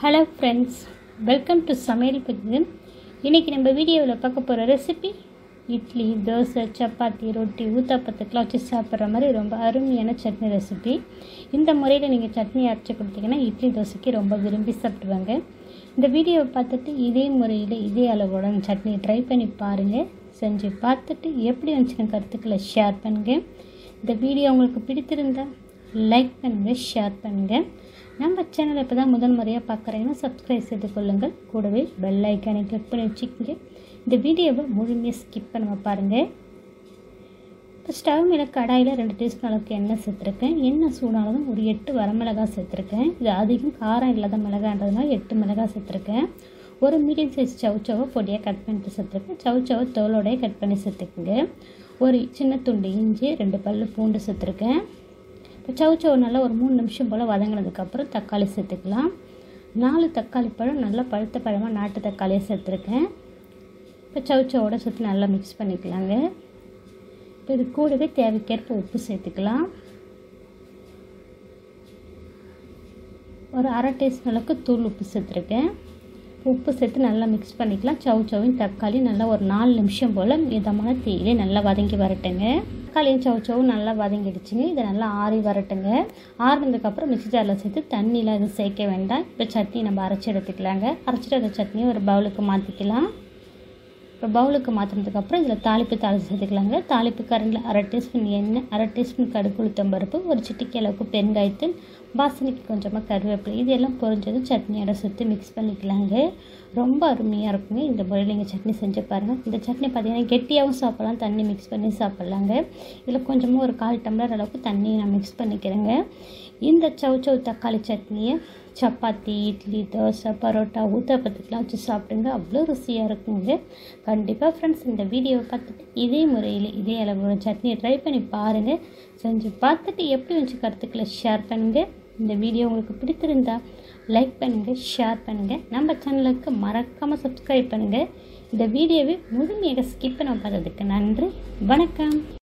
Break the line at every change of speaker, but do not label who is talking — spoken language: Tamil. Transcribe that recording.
ஹலோ ஃப்ரெண்ட்ஸ் வெல்கம் டு சமையல் பகுதி இன்றைக்கி நம்ம வீடியோவில் பார்க்க போகிற ரெசிபி இட்லி தோசை சப்பாத்தி ரொட்டி ஊத்தாப்பத்துக்கெலாம் வச்சு சாப்பிட்ற மாதிரி ரொம்ப அருமையான சட்னி ரெசிபி இந்த முறையில் நீங்கள் சட்னி அரைச்சி கொடுத்தீங்கன்னா இட்லி தோசைக்கு ரொம்ப விரும்பி சாப்பிடுவாங்க இந்த வீடியோவை பார்த்துட்டு இதே முறையில் இதே அளவோட சட்னியை ட்ரை பண்ணி பாருங்கள் செஞ்சு பார்த்துட்டு எப்படி வந்துச்சுன்னு கருத்துக்களை ஷேர் பண்ணுங்கள் இந்த வீடியோ உங்களுக்கு பிடித்திருந்தால் லைக் பண்ணுங்கள் ஷேர் பண்ணுங்கள் நம்ம சேனலை இப்போ தான் முதல் முறையாக பார்க்குறீங்கன்னா சப்ஸ்கிரைப் செய்து கொள்ளுங்கள் கூடவே பெல் ஐக்கானை கிளிக் பண்ணி வச்சுக்கோங்க இந்த வீடியோவை முழுமையாக ஸ்கிப் பண்ணாம பாருங்கள் இப்போ ஸ்டவ் மேலே கடாயில் ரெண்டு டீஸ்பூன் அளவுக்கு எண்ணெய் சேர்த்துருக்கேன் எண்ணெய் சூடானதும் ஒரு எட்டு வரமிளகாய் சேர்த்துருக்கேன் இது அதிகம் காரம் இல்லாத மிளகான்றதுனால எட்டு மிளகாய் சேர்த்துருக்கேன் ஒரு மீடியம் சைஸ் சவுச்சவை பொடியாக கட் பண்ணிட்டு சேர்த்துருக்கேன் சவுச்சவை தோலோடையே கட் பண்ணி சேர்த்துக்குங்க ஒரு சின்ன துண்டு இஞ்சி ரெண்டு பல் பூண்டு சேர்த்துருக்கேன் இப்போ சவுச்சவு நல்லா ஒரு மூணு நிமிஷம் போல் வதங்கினதுக்கப்புறம் தக்காளி சேர்த்துக்கலாம் நாலு தக்காளி பழம் நல்லா பழுத்த பழமாக நாட்டு தக்காளியை சேர்த்துருக்கேன் இப்போ சவுச்சவோட சுற்றி நல்லா மிக்ஸ் பண்ணிக்கலாங்க இப்போ இது கூடவே தேவைக்கேற்ப உப்பு சேர்த்துக்கலாம் ஒரு அரை டீஸ்பூன் அளவுக்கு தூள் உப்பு சேர்த்துருக்கேன் உப்பு சேர்த்து நல்லா மிக்ஸ் பண்ணிக்கலாம் சவு சவையும் தக்காளி நல்லா ஒரு நாலு நிமிஷம் போல் மிதமான தீயிலே நல்லா வதங்கி வரட்டுங்க தக்காளியும் சவு சவும் நல்லா வதங்கிடுச்சுங்க இதை நல்லா ஆறி வரட்டுங்க ஆறுனதுக்கப்புறம் மிக்சி ஜாரில் சேர்த்து தண்ணியில் எதுவும் சேர்க்க வேண்டாம் இப்போ சட்னி நம்ம அரைச்சி எடுத்துக்கலாங்க அரைச்சிட்டு அந்த சட்னியை ஒரு பவுலுக்கு மாற்றிக்கலாம் இப்போ பவுலுக்கு மாற்றினதுக்கப்புறம் இதில் தாளிப்பு தாளித்து சேர்த்துக்கலாங்க தாளிப்பு கரண்டில் அரை டீஸ்பூன் எண்ணெய் அரை டீஸ்பூன் கடுகு உளுத்தம் பருப்பு ஒரு சிட்டிக்கு அளவுக்கு பெருங்காயத்தூள் வாசனைக்கு கொஞ்சமாக கருவேப்பிலை இது எல்லாம் பொரிஞ்சதும் சட்னியோட சேர்த்து மிக்ஸ் பண்ணிக்கலாங்க ரொம்ப அருமையாக இருக்குங்க இந்த முறையில் நீங்கள் சட்னி செஞ்சு பாருங்கள் இந்த சட்னி பார்த்தீங்கன்னா கெட்டியாகவும் சாப்பிட்லாம் தண்ணி மிக்ஸ் பண்ணி சாப்பிட்லாங்க இதில் கொஞ்சமாக ஒரு கால் டம்ளர் அளவுக்கு தண்ணி நான் மிக்ஸ் பண்ணிக்கிறேங்க இந்த சவு சவு தக்காளி சட்னியை சப்பாத்தி இட்லி தோசை பரோட்டா ஊத்தப்பத்துக்கெலாம் வச்சு சாப்பிடுங்க அவ்வளோ ருசியாக இருக்குங்க கண்டிப்பாக ஃப்ரெண்ட்ஸ் இந்த வீடியோவை பார்த்துட்டு இதே முறையில் இதே அளவு சட்னியை ட்ரை பண்ணி பாருங்கள் செஞ்சு பார்த்துட்டு எப்படி வச்சு கருத்துக்களை ஷேர் பண்ணுங்கள் இந்த வீடியோ உங்களுக்கு பிடித்திருந்தா லைக் பண்ணுங்கள் ஷேர் பண்ணுங்கள் நம்ம சேனலுக்கு மறக்காமல் சப்ஸ்கிரைப் பண்ணுங்கள் இந்த வீடியோவை முழுமையாக ஸ்கிப் பண்ண பார்த்ததுக்கு நன்றி வணக்கம்